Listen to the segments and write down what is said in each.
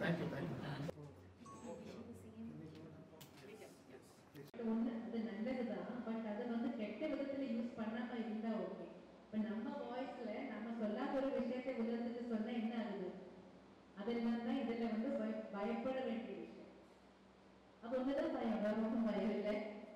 Thank you thank you ஒண்ணு அது நல்லதுதான் பட் அதை வந்து கெட்ட விதத்துல யூஸ் பண்ணாம இருந்தா ஓகே இப்ப நம்ம வாய்ஸ்ல நம்ம சொல்லாத ஒரு விஷயத்தை உலகத்துக்கு சொன்னா என்ன ஆகுது அதெல்லாம் தான் இதுல வந்து பய- பயப்பட வேண்டிய விஷயம் அப்ப ஒண்ணுதான் பயம் வேற ஒண்ணும் பயம் இல்லை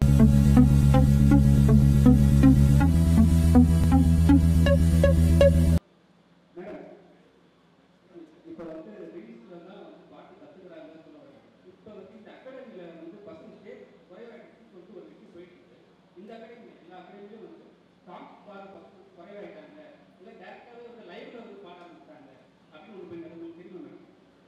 மேடம் இப்போ வந்து ரிலீஸ்ல தான் வந்து பாட்டு கத்துக்கிறாங்கன்னு சொல்லுவாங்க இப்போ வந்து இந்த அகாடமியில் வந்து பசங்க ஸ்டேட் குறைவாயிட்டு சொல்லிட்டு ஒரு விஷயம் போயிட்டு இருக்கு இந்த அகாடமி எல்லா அகாடமிலையும் வந்து சாங்ஸ் பாட பசங்க குறைவாயிட்டாங்க இல்லை டேரக்டாகவே வந்து லைவ்ல வந்து பாட ஆரம்பிச்சிட்டாங்க அப்படின்னு ஒன்று போய் உங்களுக்கு தெரியும் மேடம்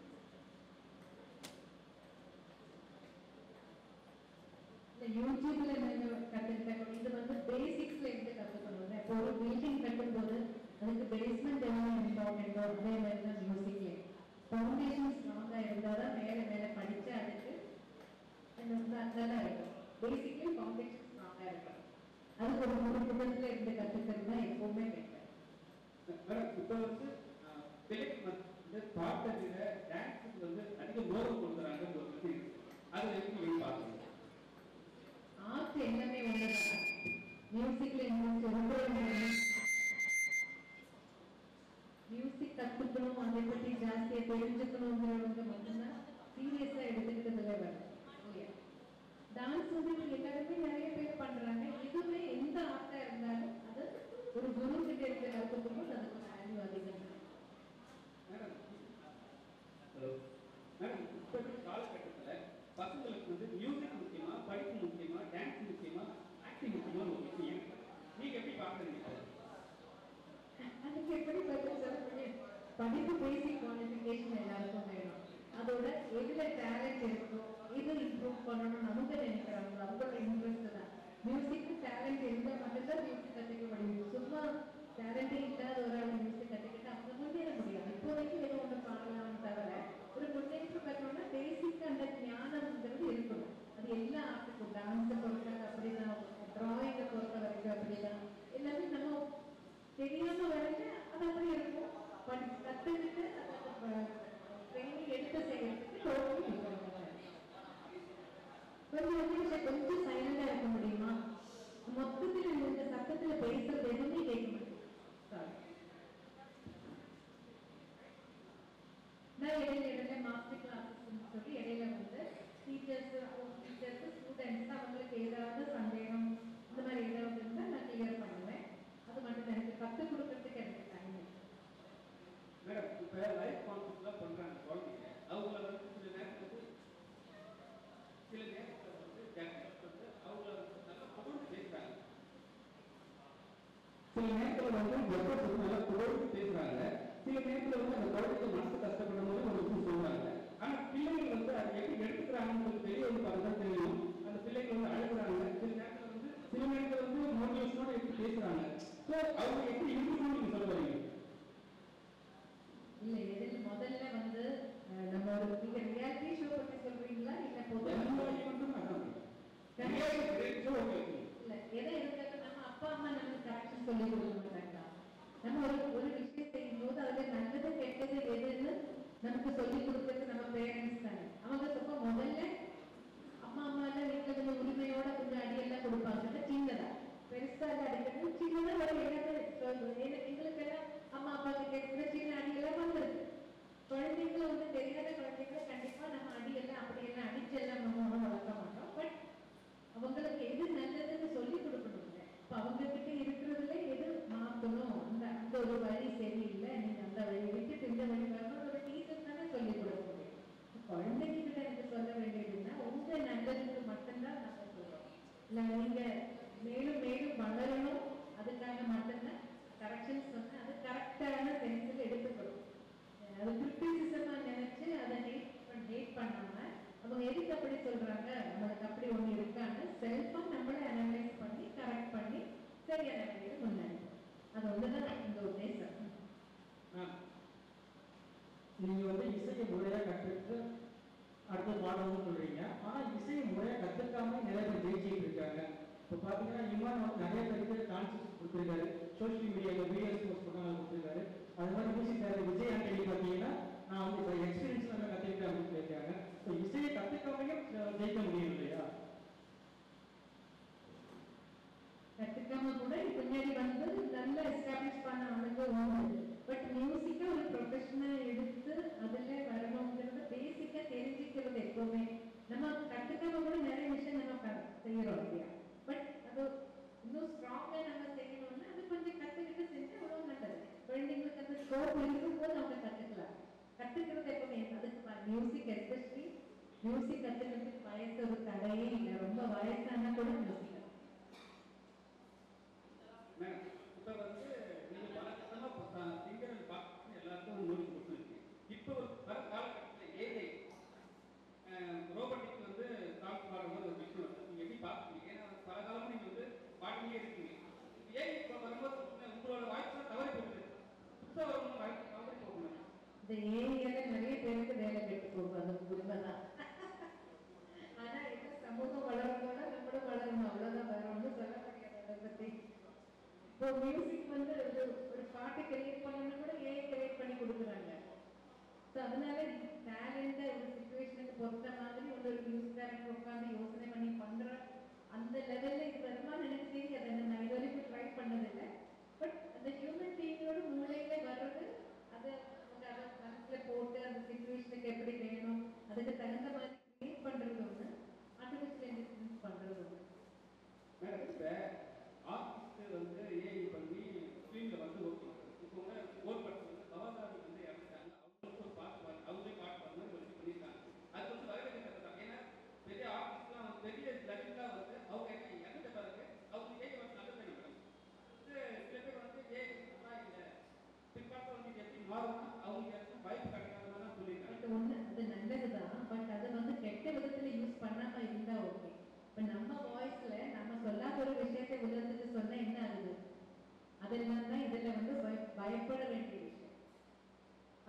இந்த யூடியூப்ல நீங்க கத்துக்கிட்ட இது வந்து பேசிக்ஸ்ல இருந்து கத்துக்கணும் இப்போ ஒரு பில்டிங் கட்டும்போது அதுக்கு பேஸ்மெண்ட் எவ்வளவு இம்பார்ட்டன்டோ அதே மாதிரி தான் மியூசிக்ல ஃபவுண்டேஷன் ஸ்ட்ராங்கா இருந்தால் தான் மேலே மேலே படிச்சு அதுக்கு நல்லா இருக்கும் பேசிக்லி ஃபவுண்டேஷன் ஸ்ட்ராங்கா இருக்கும் அதுக்கு ஒரு மூணு குடும்பத்துல இருந்து கத்துக்கிறது தான் எப்பவுமே பெட்டர் மேடம் இப்போ வந்து பிள்ளைக்கு வந்து பாட்டை விட டான்ஸுக்கு வந்து அதிக கௌரவம் கொடுக்குறாங்க ஒரு விஷயம் இருக்கு அதை எப்படி நீங்கள் பார்க்குறீங்க ஆர்ட் எல்லாமே ஒண்ணுதான் மியூசிக்ல இன்ட்ரெஸ்ட் ரொம்ப மியூசிக் கத்துக்கணும் அதை பத்தி ஜாஸ்தியா தெரிஞ்சுக்கணுங்கிறவங்க மட்டும்தான் சீரியஸா எடுத்துக்கிட்டதுல வரும் இல்லையா டான்ஸ் வந்து இப்ப எல்லாருமே நிறைய பேர் பண்றாங்க இதுவே எந்த ஆர்ட்டா இருந்தாலும் அது ஒரு குரு கிட்ட இருந்து கத்துக்கும் போது அதுக்கு வேல்யூ அதிகம் தான். மேடம் ஹலோ மேடம் இப்போ இருக்கிற காலகட்டத்தில் பசங்களுக்கு வந்து மியூசிக் முக்கியமா படிப்பு முக்கியமா டான்ஸ் முக்கியமா ஆக்டிங் முக்கியமா ஒரு விஷயம் நீங்கள் எப்படி பார்க்குறீங்க அதுக்கு எப்படி பதில் சொல்ல முடியும் படிப்பு பேசிக் குவாலிஃபிகேஷன் எல்லாருக்கும் வேணும் அதோட எதுல டேலண்ட் இருக்கோ எது இம்ப்ரூவ் பண்ணணும் நமக்கு நினைக்கிறாங்க அவங்களோட இன்ட்ரெஸ்ட் தான் மியூசிக் டேலண்ட் இருந்தால் மட்டும்தான் மியூசிக் கற்றுக்க முடியும் சும்மா டேலண்டே இல்லாத ஒரு ஆள் மியூசிக் கற்றுக்கிட்டு அவங்க முன்னேற முடியாது இப்போதைக்கு ஏதோ ஒன்று பாடலாம் தவிர ஒரு முன்னேற்றம் பெறணும்னா பேசிக் அந்த ஞானம்ங்கிறது இருக்கணும் அது எல்லா ஆர்ட்டுக்கும் டான்ஸை பொறுத்தவரை அப்படிதான் டிராயிங்கை பொறுத்த வரைக்கும் அப்படிதான் எல்லாமே நம்ம தெரியாம வரைக்கும் அது அப்படி இருக்கும் படி கத்துக்கிட்டு ட்ரைனிங் எடுத்து செய்யறதுக்கு டோட்டலி கொஞ்சம் ஒரு நிமிஷம் கொஞ்சம் சைலண்டா இருக்க முடியுமா மொத்தத்துல இந்த சத்தத்துல பேசுறது எதுவுமே கேட்க மாட்டேங்குது Sorry. நான் இடையில இடையில மாஸ்டர் கிளாஸஸ் சொல்லி இடையில வந்து டீச்சர்ஸ் டீச்சர்ஸ் ஸ்டூடெண்ட்ஸ் அவங்களுக்கு ஏதாவது சந்தேகம் இந்த மாதிரி ஏதாவது இருந்தால் நான் கிளியர் பண்ணுவேன் அது மட்டும் தான் எனக்கு கற்றுக் கொடுக்கறதுக்கு எனக்கு டைம் மேடம் இப்போ லைஃப் கான்செப்ட்லாம் பண்ணுறாங்க குழந்தைங்க அவங்கள வந்து சில நேரத்தில் வந்து சில நேரத்தில் வந்து டேரக்டர்ஸ் வந்து அவங்கள வந்து நல்லா புகழ்ந்து பேசுகிறாங்க சில நேரத்தில் வந்து டேரக்டர்ஸ் வந்து நல்லா புகழ்ந்து பேசுகிறாங்க சில நேரத்தில் வந்து அந்த குழந்தைக்கு மனசு கஷ்டப்படும் போது ஒரு விஷயம் சொல்கிறாங்க ஆனால் பிள்ளைகள் வந்து அதை எப்படி எடுத்துக்கிறாங்கன்னு சொல்லி வெளியே வந்து பார்த்தா தான் தெரியும் அந்த பிள்ளைகள் வந்து அழுகுறாங்க சில நேரத்தில் வந்து சில நேரத்தில் வந்து மோட்டிவேஷனோட எப்படி பேசுகிறாங்க ஸோ அவங்க எப்படி இருக்கணும்னு நீங்கள் சொல்ல வரீங்க இல்லை எதில் முதல்ல வந்து அஹ், நம்ம ஒரு நீங்க ரியாலிட்டி ஷோ பற்றி சொல்றீங்களா இல்லை பொதுவாக இல்ல எதை இருந்தாலும் நம்ம அப்பா அம்மா நமக்கு கரெக்ஷன் சொல்லி கொடுக்க மாட்டாங்க நம்ம ஒரு ஒரு விஷயம் செய்யும் போது அதுல நல்லது கெட்டது எதுன்னு நமக்கு சொல்லி கொடுக்கறது நம்ம பேரண்ட்ஸ் தானே அவங்க ரொம்ப முதல்ல அம்மா அம்மா எல்லாம் வீட்டுல கொஞ்சம் உரிமையோட கொஞ்சம் அடியெல்லாம் கொடுப்பாங்க சின்னதா பெருசா எல்லாம் அடிக்கிறது சின்னதா ஒரு எல்லாத்தையும் சொல்றது எனக்கு எங்களுக்கு எல்லாம் அம்மா அப்பா கிட்ட இருக்கிற சின்ன அடியெல்லாம் வந்துருக்கு குழந்தைங்களை வந்து தெரியாத குழந்தைங்களை கண்டிப்பா நம்ம அடியெல்லாம் அப்படியெல்லாம் அடிச்செல்லாம் நம்ம ஒண்ணும் வளர்க்க மாட்டோம் பட் அவங்களுக்கு எது நல்லதுன்னு சொல்லி கொடுக்கணுங்க இப்ப அவங்க கிட்ட இருக்கிறதுல எது மாத்தணும் அந்த அந்த ஒரு வழி சரியில்லை நீங்க அந்த வழி விட்டுட்டு இந்த வழி வரணும் ஒரு டீச்சர் தானே சொல்லி கொடுக்க முடியும் குழந்தைங்க கிட்ட எனக்கு சொல்ல வேண்டியதுன்னா உங்க நல்லதுக்கு மட்டும்தான் நாங்க சொல்றோம் இல்ல நீங்க மேலும் மேலும் வளரணும் அதுக்காக மட்டும்தான் கரெக்ஷன்ஸ் வந்து அது கரெக்டான சென்ஸில் எடுத்துக்கணும் அது கிரிட்டிசிசமா நினைச்சு அதை ஹேட் ஹேட் பண்ணாம அவங்க எதுக்கு அப்படி சொல்றாங்க நம்மளுக்கு அப்படி ஒண்ணு இருக்கான்னு செல்ஃபா நம்மளே அனலைஸ் பண்ணி கரெக்ட் பண்ணி சரியான வழியில முன்னாடி அது ஒண்ணுதான் இந்த உத்தேசம் நீங்க வந்து இசையை முறையா கற்றுட்டு அடுத்து பாடணும்னு சொல்றீங்க ஆனா இசையை முறையா கத்துக்காம நிறைய பேர் ஜெயிச்சிட்டு இருக்காங்க இப்போ பாத்தீங்கன்னா இமான் வந்து நிறைய பேருக்கு கான்செப்ட் கொடுத்துருக்காரு சோஷியல் மீடியாவில் வீடியோஸ் போஸ்ட் பண்ண கொடுத்துருக்காரு அது மாதிரி மியூசிக் டைரக்டர் விஜய் ஆண்டனி பார்த்தீங்கன்னா நான் வந்து எக்ஸ்பீரியன்ஸ் நல்லா கற்றுக்கிட்டேன் அப்படின்னு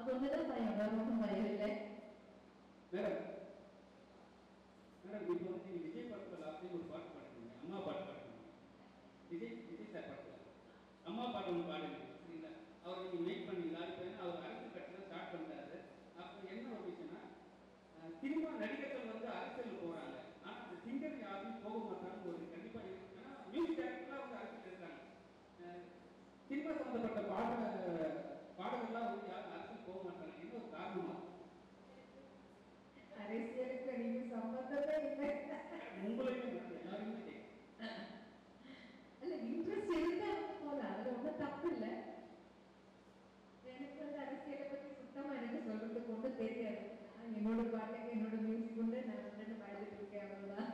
அது ஒண்ணுதான் பயம் வேற ஒன்றும் பயம் இல்லை மேடம் மேடம் இப்போ வந்து நீங்க விஜய் படத்துல லாஸ்ட் டைம் ஒரு பாட்டு பாடுறீங்க அம்மா பாட்டு பாடுறீங்க விஜய் விஜய் சார் பாட்டு அம்மா பாட்டு ஒன்று பாடுங்க சரிங்களா அவர் நீங்க மேக் பண்ணீங்களா இப்போ ஏன்னா அவர் அரசியல் கட்சியில் ஸ்டார்ட் பண்ணிட்டாரு அப்போ என்ன ஒரு விஷயம்னா அஹ், சினிமா நடிகர்கள் வந்து அரசியல் போறாங்க ஆனா அந்த சிங்கர் யாரும் போக மாட்டாங்க ஒரு கண்டிப்பா இருக்கு ஏன்னா மியூசிக் டேரக்டர்லாம் வந்து அரசியல் இருக்காங்க அஹ், சினிமா சம்பந்தப்பட்ட பாட பாடல்கள்லாம் வந்து யாரும் அரசியல் போக மாட்டாங்க என்ன ஒரு காரணமா அரசியலுக்கு நீங்க சம்பந்தமே இல்லை உங்களுக்கு எல்லாருமே கேட்கும் இல்ல இன்ட்ரெஸ்ட் இருந்தா போலாம் அது ஒன்றும் தப்பு இல்லை எனக்கு வந்து அரசியலை பத்தி சுத்தமா எனக்கு சொல்றதுக்கு ஒன்றும் தெரியாது நான் என்னோட பாட்டுக்கு என்னோட மியூசிக் உண்டு நான் வந்து பாடிட்டு இருக்கேன் அவ்வளவுதான்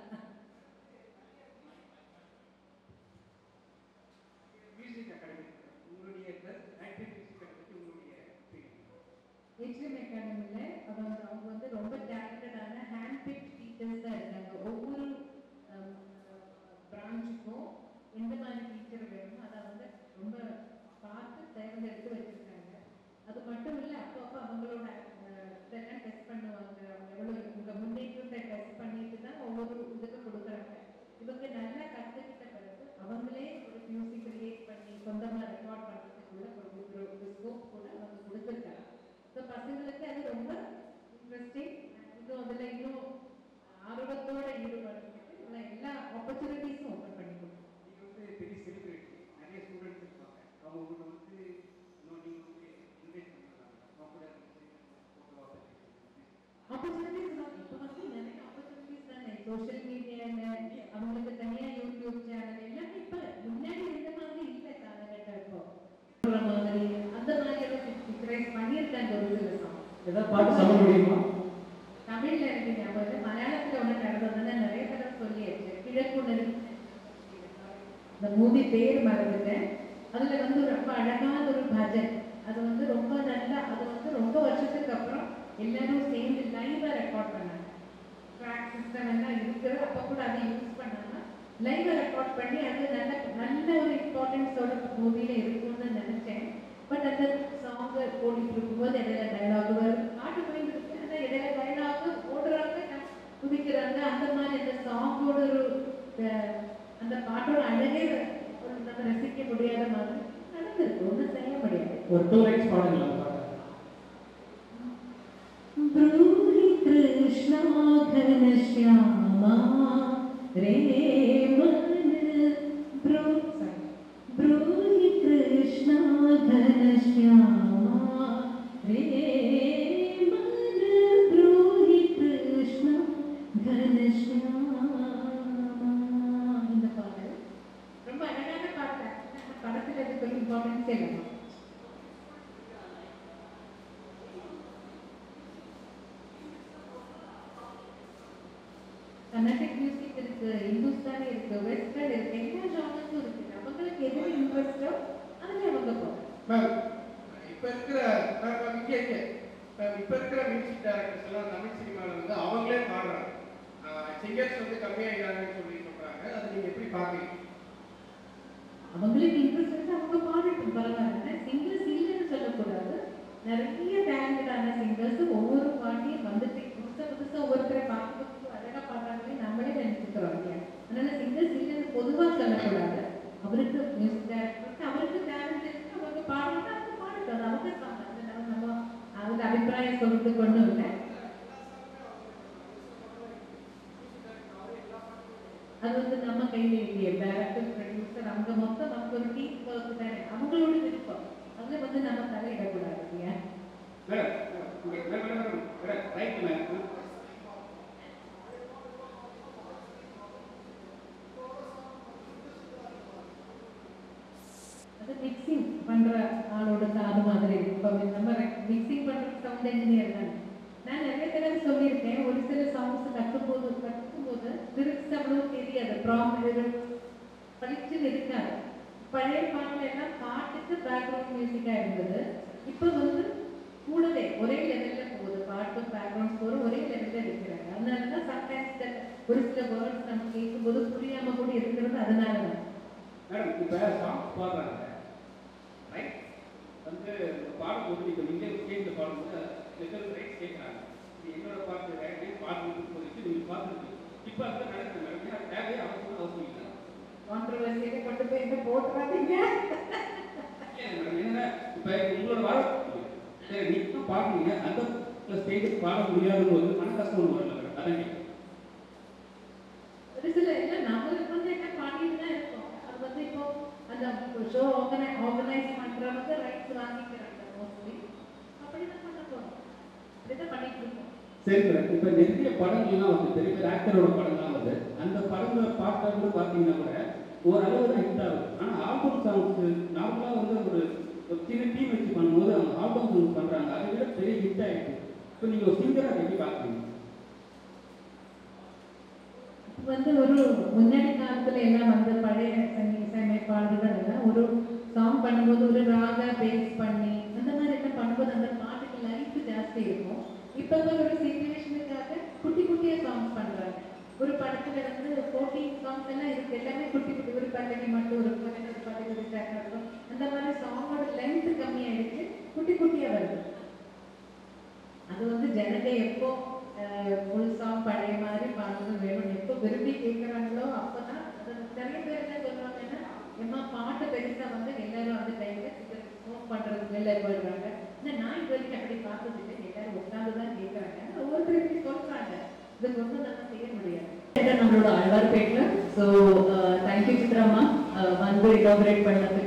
மியூசிக் அகாடமி உங்களுடைய ப்ளஸ் ஆக்டிவ் மியூசிக் அகாடமி உங்களுடைய opinion. ஏஜிஎம் அகாடமியில் அவங்க அவங்க வந்து ரொம்ப டேலண்டடான ஹேண்ட் பிக் டீச்சர்ஸ் தான் இருக்காங்க ஒவ்வொரு பிரான்ச்சுக்கும் எந்த மாதிரி டீச்சர் வேணுமோ அதை வந்து ரொம்ப பார்த்து தேர்ந்தெடுத்து வச்சிருக்காங்க அது மட்டும் இல்லை அப்பப்போ அவங்களோட அஹ், இதெல்லாம் டெஸ்ட் பண்ணுவாங்க அவங்க எவ்வளோ உங்கள் முன்னேற்றத்தை டெஸ்ட் பண்ணிட்டு தான் ஒவ்வொரு இதுக்கு கொடுக்குறாங்க இவங்க நல்லா கற்றுக்கிட்ட பிறகு அவங்களே ஒரு மியூசிக் கிரியேட் பண்ணி சொந்தமாக ரெக்கார்ட் பண்ணுறதுக்குள்ள ஒரு ஒரு ஸ்கோப் கூட அவங்க கொடுத்துருக்காங்க ஸோ பசங்களுக்கு அது ரொம்ப இன்ட்ரெஸ்டிங் இன்னும் அதில் இன்னும் ஆர்வத்தோட ஈடுபடுறதுக்கு உள்ள எல்லா ஆப்பர்ச்சுனிட்டிஸும் ஓப்பன் பண்ணி கொடுக்கும் நீங்க வந்து பெரிய செலிபிரிட்டி நிறைய ஸ்டூடெண்ட்ஸ் இருப்பாங்க அவங்க உங்களை வந்து இன்னும் நீங்க வந்து இன்வைட் பண்ணுறாங்க அவங்க கூட வந்து ஆப்பர்ச்சுனிட்டிஸ் தான் இப்போ வந்து நிறைய ஆப்பர்ச்சுனிட்டிஸ் தானே சோஷியல் மீடியாவில் அவங்களுக்கு தனியாக யூடியூப் சேனல் எல்லாமே இப்போ முன்னாடி இருந்த மாதிரி இல்லை காலகட்டம் இப்போ சொல்ற மாதிரி அந்த மாதிரி எல்லாம் பிக்சரைஸ் பண்ணியிருக்காங்க ஒரு சில சாங் ஏதாவது பாட்டு சொல்ல முடியுமா தமிழ்ல இருக்கு ஞாபகம் மலையாளத்துல ஒண்ணு நடந்ததுன்னு நிறைய தடவை சொல்லியாச்சு கிழக்குணர் இந்த மூவி பேர் மறந்துட்டேன் அதுல வந்து ரொம்ப அழகான ஒரு பஜன் அது வந்து ரொம்ப நல்லா அது வந்து ரொம்ப வருஷத்துக்கு அப்புறம் எல்லாரும் சேர்ந்து லைவா ரெக்கார்ட் பண்ணாங்க ட்ராக் சிஸ்டம் எல்லாம் இருக்குது அப்போ கூட அதை யூஸ் பண்ணாம லைவா ரெக்கார்ட் பண்ணி அது நல்ல நல்ல ஒரு இம்பார்ட்டன்ஸோட மூவில இருக்கும்னு நினைச்சேன் பட் அந்த சாங் ஓடிட்டு இருக்கும்போது இடையில டைலாக் வருது பாட்டு போயிட்டு இருக்கு ஆனா இடையில டைலாக் ஓடுறாங்க குதிக்கிறாங்க அந்த மாதிரி அந்த சாங்கோட ஒரு அஹ், அந்த பாட்டோட அழகே ஒரு நம்ம ரசிக்க முடியாத மாதிரி நடந்திருக்கு ஒன்றும் செய்ய முடியாது ஒரு டூ லைன்ஸ் பாடுங்களா அந்த பாட்டு ब्रूहि कृष्णा घनश्यामा रे मन ब्रू ब्रूहि कृष्णा घनश्यामा रे मन ब्रूहि कृष्णा घनश्यामा இந்த பாடல் ரொம்ப அழகான பாட்டு படத்தில் அதுக்கு ஒரு இம்பார்ட்டன்ஸ் இல்லை கர்நாடிக் மியூசிக் இருக்கு இந்துஸ்தானி இருக்கு வெஸ்டர்ன் இருக்கு எல்லா ஜானர்ஸும் இருக்கு அவங்களுக்கு எது இன்ட்ரெஸ்டோ அதுல அவங்க போறாங்க மேம் இப்போ இருக்கிற மேம் மேம் இங்கே இங்கே மேம் இப்போ இருக்கிற மியூசிக் டைரக்டர்ஸ் எல்லாம் தமிழ் சினிமாவில் வந்து அவங்களே பாடுறாங்க சிங்கர்ஸ் வந்து கம்மியாகிறாங்கன்னு சொல்லி சொல்கிறாங்க அதை நீங்கள் எப்படி பார்க்குறீங்க அவங்களுக்கு இன்ட்ரெஸ்ட் இருக்கு அவங்க பாடட்டும் பரவாயில்ல சிங்கர்ஸ் இல்லைன்னு சொல்லக்கூடாது நிறைய டேலண்டடான சிங்கர்ஸ் ஒவ்வொரு பாட்டியும் வந்துட்டு புதுசா புதுசா ஒவ்வொருத்தரை பார்த்து அழகா பாடுறாங்களே நம்மளே நினைச்சுக்கிறோம் இல்லையா அதனால சிங்கர்ஸ் இல்லைன்னு பொதுவா சொல்லக்கூடாது அவருக்கு மியூசிக் டைரக்டருக்கு அவருக்கு டேலண்ட் இருக்கு அவங்க பாடுறாங்க அவங்க பாடட்டும் அது அவங்க song. அதுல நம்ம நம்ம அவங்க அபிப்பிராயம் சொல்றதுக்கு ஒண்ணும் இல்லை அது வந்து நம்ம கையில இல்லையே டைரக்டர் ப்ரொடியூசர் அவங்க மொத்தம் நமக்கு ஒரு டீம் ஒர்க் தானே அவங்களோட விருப்பம் அதுல வந்து நம்ம தலையிடக்கூடாது இல்லையா madam madam madam madam madam right madam அது மிக்சிங் பண்ற ஆளோட காது மாதிரி இருக்கும் இப்போ நம்ம மிக்சிங் பண்றது சவுண்ட் இன்ஜினியர் தானே நான் நிறைய தடவை சொல்லியிருக்கேன் ஒரு சில சாங்ஸ் கற்றும்போது கற்றுக்கும்போது லிரிக்ஸ் அவ்வளவு தெரியாது ப்ராம் பளிச்சுன்னு இருக்காது பழைய பாட்டுல எல்லாம் பாட்டுக்கு பேக்ரவுண்ட் மியூசிக்கா இருந்தது இப்போ வந்து கூடவே ஒரே லெவல்ல போகுது பாட்டும் பேக்ரவுண்ட் ஸ்கோரும் ஒரே லெவல்ல இருக்கிறாங்க அதனால தான் சம்டைம்ஸ் ஒரு சில வேர்ட்ஸ் நம்ம கேட்கும்போது புரியாம கூட இருக்கிறது அதனால தான் மேடம் இப்போ சாங் பாடுறாங்க ரைட் வந்து பாடும்போது இப்போ நீங்கள் ஸ்டேஜில் பாடும்போது என்ன போட்டுறாதீங்க ஏன் மேடம், என்னன்னா, இப்ப உங்களோட வாழ சரி நீங்க பாடுறீங்க அந்த ஸ்டேஜுக்கு பாட முடியாத போது மன கஷ்டம் ஒன்று வரல மேடம் அதான் கேட்குறேன். ஒரு சில இல்ல நம்மளுக்கு வந்து என்ன பாடிட்டு தான் இருக்கோம் அது வந்து இப்போ அந்த ஷோ ஆர்கனை ஆர்கனைஸ் பண்றவங்க ரைட்ஸ் வாங்கிக்கிறாங்க மோஸ்ட்லி அப்படிதான் பண்ண போறோம் அப்படிதான் பண்ணிட்டு இருக்கோம் சரி மேடம் இப்ப நிறைய படங்கள்லாம் வந்து பெரிய பெரிய ஆக்டரோட படம்லாம் வந்து அந்த படங்களை பாட்டை வந்து பார்த்தீங்கன்னா கூட ஓரளவு தான் ஹிட் ஆகுது ஆனால் ஆல்பம் சாங்ஸ் நார்மலாக வந்து ஒரு ஒரு சின்ன டீம் வச்சு பண்ணும்போது அவங்க ஆல்பம் சாங்ஸ் பண்ணுறாங்க அதை விட பெரிய ஹிட் ஆகிடுது இப்போ நீங்கள் ஒரு சிங்கராக எப்படி பார்க்குறீங்க இது வந்து ஒரு முன்னாடி காலத்துல எல்லாம் வந்து பழைய சங்கி இசையமைப்பாளர்கள் எல்லாம் ஒரு சாங் பண்ணும்போது ஒரு ராக பேஸ் பண்ணி அந்த மாதிரி எல்லாம் பண்ணும்போது அந்த பாட்டுக்கு லைஃப் ஜாஸ்தி இருக்கும் இப்போ வந்து ஒரு சிச்சுவேஷனுக்காக குட்டி குட்டியா சாங்ஸ் பண்றாங்க ஒரு படத்துல வந்து ஃபோர்டீன் சாங்ஸ் எல்லாம் இருக்கு எல்லாமே குட்டி குட்டி ஒரு பல்லவி மட்டும் ஒரு பதினெட்டு பாட்டு ஒரு track இருக்கும் அந்த மாதிரி சாங்கோட லென்த் கம்மியாயிடுச்சு குட்டி குட்டியா வருது அது வந்து ஜனங்க எப்போ ஃபுல் சாங் பழைய மாதிரி பாடுறது வேணும் எப்போ விரும்பி கேட்குறாங்களோ அப்பதான் அது நிறைய பேர் என்ன சொல்லுவாங்கன்னா எம்மா பாட்டு பெருசா வந்து எல்லாரும் வந்து டைம்ல ஸ்மோக் பண்றதுக்கு வெளில போயிடுறாங்க இல்லை நான் இது வரைக்கும் அப்படி பார்த்தது இல்லை எல்லாரும் உட்காந்து தான் கேட்குறாங்க ஒவ்வொருத்தர் இப்படி சொல்றாங்க இதுக்கு ஒன்றும் நம்ம செய்ய முடியாது நம்மளோட அழ்வார்பேட்டில் ஸோ தேங்க்யூ சித்ராமா வந்து இனாபரேட் பண்ணதுக்கு